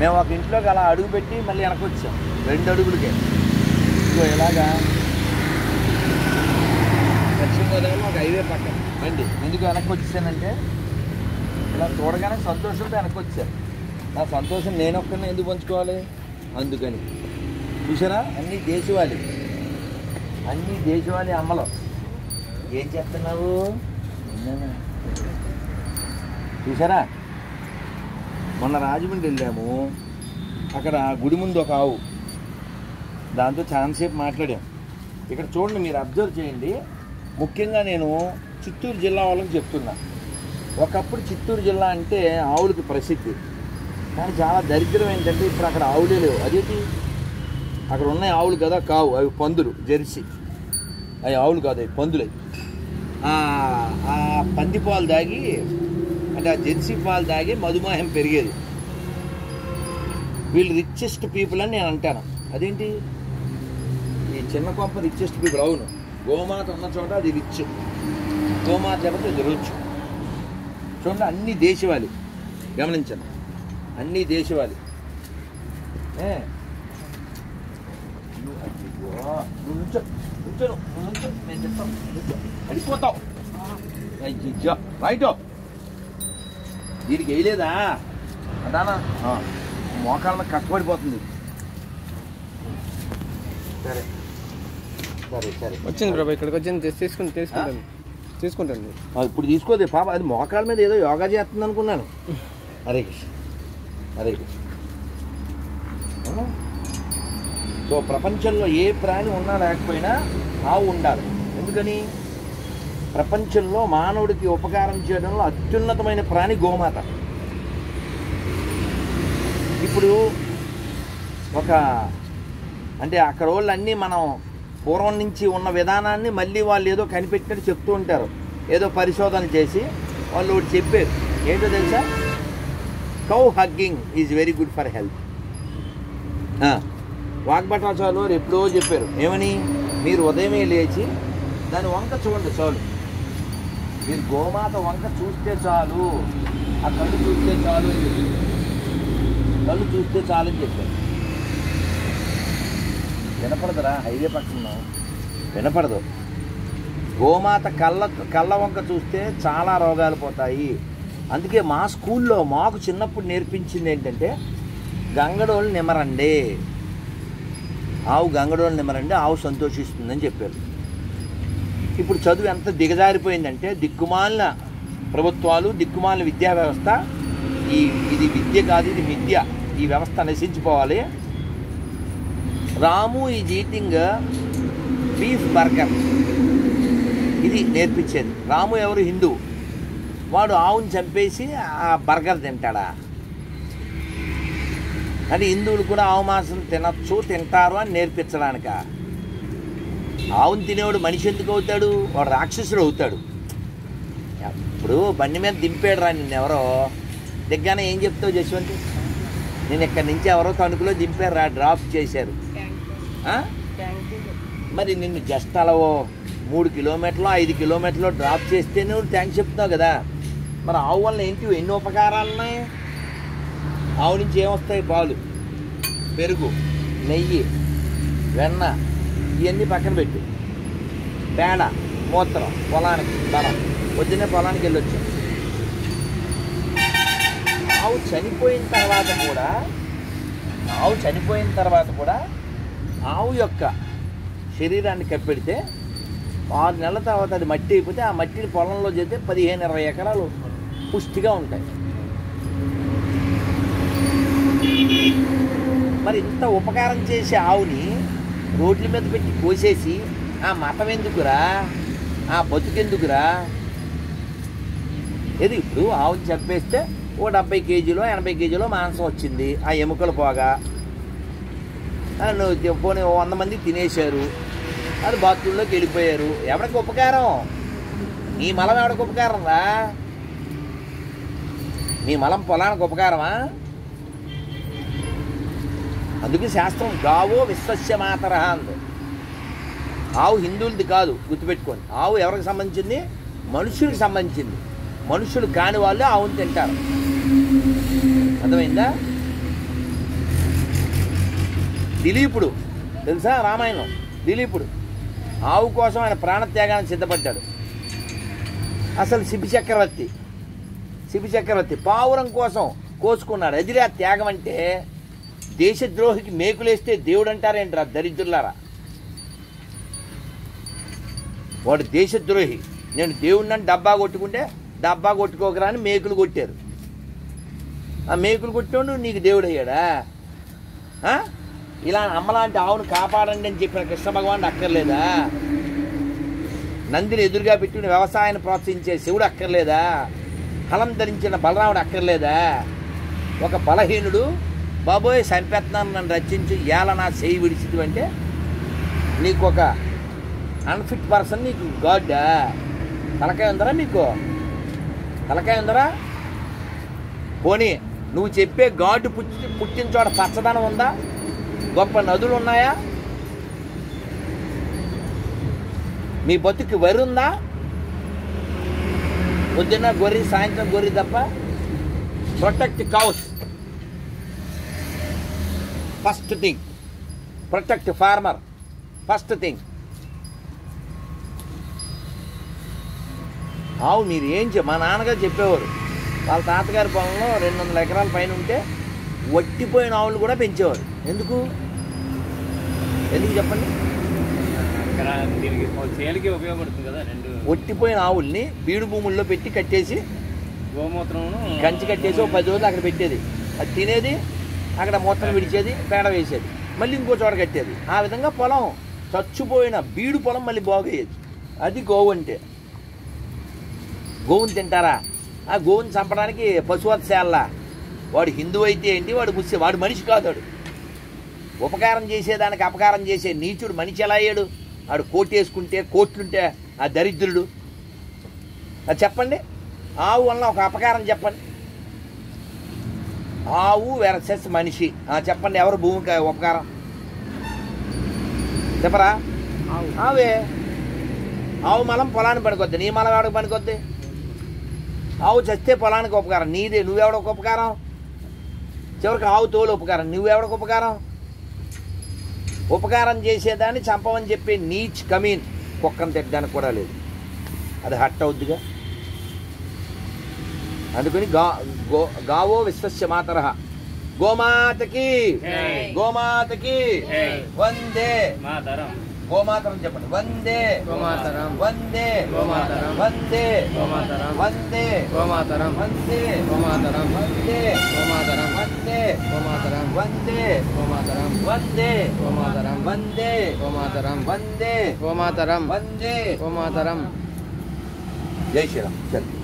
మేము ఒక ఇంట్లోకి అలా అడుగు పెట్టి మళ్ళీ వెనక్కి వచ్చాం రెండు అడుగులకే ఇదిగో ఇలాగా పశ్చిమ గోదావరిలో ఒక హైవే పక్కన రండి ఎందుకు వెనక్కి వచ్చేసానంటే ఇలా చూడగానే సంతోషంతో వెనక్కి వచ్చాను నా సంతోషం నేను ఒక్కరిని ఎందుకు పంచుకోవాలి అందుకని చూసారా అన్ని దేశవాళి అన్ని దేశవాళి అమ్మలు ఏం చేస్తున్నావు నిన్ననే. చూసారా మొన్న రాజమండ్రి వెళ్ళాము అక్కడ గుడి ముందు ఒక ఆవు దాంతో చాలాసేపు మాట్లాడాం ఇక్కడ చూడండి మీరు అబ్జర్వ్ చేయండి ముఖ్యంగా నేను చిత్తూరు జిల్లా వాళ్ళకి చెప్తున్నా ఒకప్పుడు చిత్తూరు జిల్లా అంటే ఆవులకి ప్రసిద్ధి కానీ చాలా దరిద్రం ఏంటంటే ఇప్పుడు అక్కడ ఆవులే లేవు అదేంటి అక్కడ ఉన్నాయి ఆవులు కదా కావు అవి పందులు జెర్సీ అవి ఆవులు కాదు అవి పందులు అవి ఆ- ఆ పంది పాలు తాగి అంటే ఆ జెర్సీ పాలు తాగి మధుమేహం పెరిగేది వీళ్ళు రిచెస్ట్ పీపుల్ అని నేను అంటాను అదేంటి ఈ చిన్న కొంప రిచెస్ట్ పీపుల్ అవును గోమాత ఉన్న చోట అది రిచ్ గోమాత లేకపోతే అది రుచ్ చూడండి అన్ని దేశవాళి గమనించండి అన్ని దేశవాళి ఏ నువ్వు అయ్యో, నువ్వు నుంచో నుంచో నువ్వు నుంచో నేను చెప్తాను నుంచో అడిగిపోతావు అయ్యో రైట్ దీనికి వేయలేదా అదానా మోకాళ్ళ మీద కష్టపడిపోతుంది సరే సరే సరే వచ్చింది ప్రభా ఇక్కడికి వచ్చింది తీస్- తీసుకుని తీసుకుంటాను తీసుకుంటాను ఆ, ఇప్పుడు తీసుకోదే పాప అది మోకాళ్ళ మీద ఏదో యోగా చేస్తుంది అనుకున్నాను హరే కృష్ణ హరే కృష్ణ ఆ? సో ప్రపంచంలో ఏ ప్రాణి ఉన్నా లేకపోయినా ఆవు ఉండాలి ఎందుకని ప్రపంచంలో మానవుడికి ఉపకారం చేయడంలో అత్యున్నతమైన ప్రాణి గోమాత ఇప్పుడు ఒక అంటే అక్కడ వాళ్ళు అన్నీ మనం పూర్వం నుంచి ఉన్న విధానాన్ని మళ్ళీ వాళ్ళు ఏదో కనిపెట్టినట్టు చెప్తూ ఉంటారు ఏదో పరిశోధన చేసి వాళ్ళు ఒకటి చెప్పారు ఏంటో తెలుసా cow hugging is very good for health Vagbhatacharyulu వారు ఎప్పుడో చెప్పారు ఏమని మీరు ఉదయమే లేచి దాని వంక చూడండి చాలు మీరు గోమాత వంక చూస్తే చాలు ఆ కళ్ళు చూస్తే చాలు అని చెప్పారు కళ్ళు చూస్తే చాలు అని చెప్పారు వినపడదురా హైవే పక్కన ఉన్నాం. వినపడదు గోమాత కళ్ళ కళ్ళ వంక చూస్తే చాలా రోగాలు పోతాయి అందుకే మా స్కూల్లో మాకు చిన్నప్పుడు నేర్పించింది ఏంటంటే గంగడోళ్ళు నిమరండి ఆవు గంగడోళ్ళు నిమరండి ఆవు సంతోషిస్తుందని చెప్పారు ఇప్పుడు చదువు ఎంత దిగజారిపోయిందంటే దిక్కుమాలిన ప్రభుత్వాలు దిక్కుమాలిన విద్యా వ్యవస్థ ఈ ఇది విద్య కాదు ఇది విద్య ఈ వ్యవస్థ నశించిపోవాలి Ramu is eating beef burger ఇది నేర్పించేది రాము ఎవరు హిందూ వాడు ఆవుని చంపేసి ఆ బర్గర్ తింటాడా అంటే హిందువులు కూడా ఆవు మాంసం తినచ్చు తింటారు అని నేర్పించడానిక ఆవుని తినేవాడు మనిషి ఎందుకు అవుతాడు వాడు రాక్షసుడు అవుతాడు ఇప్పుడు బండి మీద దింపాడు రా నిన్నెవరో దిగ్గానే ఏం చెప్తావు జశ్వంత్ నేను ఇక్కడి నుంచి ఎవరో తణుకులో దింపారు రా డ్రాప్ చేశారు ఆ? మరి నిన్ను జస్ట్ అలా ఓ మూడు కిలోమీటర్లు ఐదు కిలోమీటర్లు డ్రాప్ చేస్తే నువ్వు థ్యాంక్స్ చెప్తున్నావు కదా మరి ఆవు వల్ల ఏంటి ఎన్ని ఉపకారాలు ఉన్నాయి ఆవు నుంచి ఏమొస్తాయి పాలు పెరుగు నెయ్యి వెన్న ఇవన్నీ పక్కన పెట్టు పేడ మూత్రం పొలానికి బలం పొద్దున్నే పొలానికి వెళ్ళొచ్చు ఆవు చనిపోయిన తర్వాత కూడా ఆవు చనిపోయిన తర్వాత కూడా ఆవు యొక్క శరీరాన్ని కప్పెడితే ఆరు నెలల తర్వాత అది మట్టి అయిపోతే ఆ మట్టిని పొలంలో చేస్తే పదిహేను ఇరవై ఎకరాలు పుష్టిగా ఉంటాయి మరి ఇంత ఉపకారం చేసే ఆవుని రోడ్ల మీద పెట్టి కోసేసి ఆ మతం ఎందుకురా ఆ బతుకెందుకురా ఏది ఇప్పుడు ఆవుని చంపేస్తే ఓ డెబ్బై కేజీలో ఎనభై కేజీలో మాంసం వచ్చింది ఆ ఎముకలు పోగా ఆ, నువ్వు తి- పోనీ ఓ వంద మంది తినేశారు అది బాత్రూంలోకి వెళ్ళిపోయారు ఎవరికి ఉపకారం నీ మలం ఎవరికి ఉపకారం రా నీ మలం పొలానికి ఉపకారమా అందుకే శాస్త్రం గావో విశ్వస్య మాతర అంది ఆవు హిందువులది కాదు గుర్తుపెట్టుకోండి ఆవు ఎవరికి సంబంధించింది మనుషులకు సంబంధించింది మనుషులు కాని వాళ్ళు ఆవును తింటారు అర్థమైందా దిలీపుడు తెలుసా రామాయణం దిలీపుడు ఆవు కోసం ఆయన ప్రాణత్యాగానికి సిద్ధపడ్డాడు అసలు శిబి చక్రవర్తి శిబి చక్రవర్తి పావురం కోసం కోసుకున్నాడు అదిరా త్యాగం అంటే దేశద్రోహికి మేకులేస్తే దేవుడు అంటారేంట్రా దరిద్రులారా వాడు దేశద్రోహి నేను దేవుడిని డబ్బా కొట్టుకుంటే డబ్బా కొట్టుకోకరా అని మేకులు కొట్టారు ఆ మేకులు కొట్టినోడు నీకు దేవుడు అయ్యాడా ఆ? ఇలా అమ్మలాంటి ఆవును కాపాడండి అని చెప్పిన కృష్ణ భగవానుడు అక్కర్లేదా నందిని ఎదురుగా పెట్టుకుని వ్యవసాయాన్ని ప్రోత్సహించే శివుడు అక్కర్లేదా హలం ధరించిన బలరాముడు అక్కర్లేదా ఒక బలహీనుడు బాబోయ్ సంపెత్నాను నన్ను రచించి ఏల నా చేయి విడిచిది అంటే నీకు ఒక అన్ఫిట్ పర్సన్ నీకు గాడ్డా తలకాయ ఉందరా నీకు తలకాయ ఉందరా పోనీ నువ్వు చెప్పే గాడ్ పుట్టి పుట్టిన చోట పచ్చదనం ఉందా గొప్ప నదులు ఉన్నాయా మీ బతుకు వరి ఉందా పొద్దున్న గొర్రె సాయంత్రం గొర్రె తప్ప protect cows first thing protect farmer first thing ఆవు మీరు ఏం చె మా నాన్నగారు చెప్పేవారు వాళ్ళ తాతగారి పొలంలో రెండు వందల ఎకరాల పైన ఉంటే వట్టిపోయిన ఆవులు కూడా పెంచేవారు ఎందుకు ఎందుకు చెప్పండి ఇక్కడ దీనికి చేలికి ఉపయోగపడుతుంది కదా రెండు ఒట్టిపోయిన ఆవుల్ని బీడు భూముల్లో పెట్టి కట్టేసి గోమూత్రం కంచి కట్టేసి ఒక పది రోజులు అక్కడ పెట్టేది అది తినేది అక్కడ మొత్తం విడిచేది పేడ వేసేది మళ్ళీ ఇంకో చోట కట్టేది ఆ విధంగా పొలం చచ్చిపోయిన బీడు పొలం మళ్ళీ బాగయ్యేది అది గోవు అంటే గోవుని తింటారా ఆ గోవుని చంపడానికి పశువత్సేల్లా వాడు హిందూ అయితే ఏంటి వాడు ముస్లిం వాడు మనిషి కాదు వాడు ఉపకారం చేసేదానికి అపకారం చేసే నీచుడు మనిషి ఎలా అయ్యాడు వాడు కోటు వేసుకుంటే కోట్లుంటే ఆ దరిద్రుడు అది చెప్పండి ఆవు వలన ఒక అపకారం చెప్పండి ఆవు వెరసెస్ మనిషి ఆ, చెప్పండి ఎవరు భూమికి ఉపకారం చెప్పరా ఆవే ఆవు మలం పొలానికి పనికొద్ది నీ మలం ఎవడికి పనికొద్ది ఆవు చస్తే పొలానికి ఉపకారం నీదే నువ్వెవడకు ఉపకారం చివరికి ఆవు తోలు ఉపకారం నువ్వెవడకు ఉపకారం ఉపకారం చేసేదాన్ని చంపమని చెప్పే నీచ్ కమీన్ కుక్కను తిట్టడానికి కూడా లేదు అది హట్ అవుద్దిగా అందుకని గా గో గావో విశ్వస్య మాతర గోమాతకి జై. గోమాతకి జై. వందే మా తరం గోమాతరం చెప్పండి వందే గోమాతరం వందే గోమాతరం వందే గోమాతరం వందే గోమాతరం వందే గోమాతరం వందే గోమాతరం వందే గోమాతరం వందే గోమాతరం వందే గోమాతరం వందే గోమాతరం వందే గోమాతరం వందే గోమాతరం జై శ్రీరామ్ చల్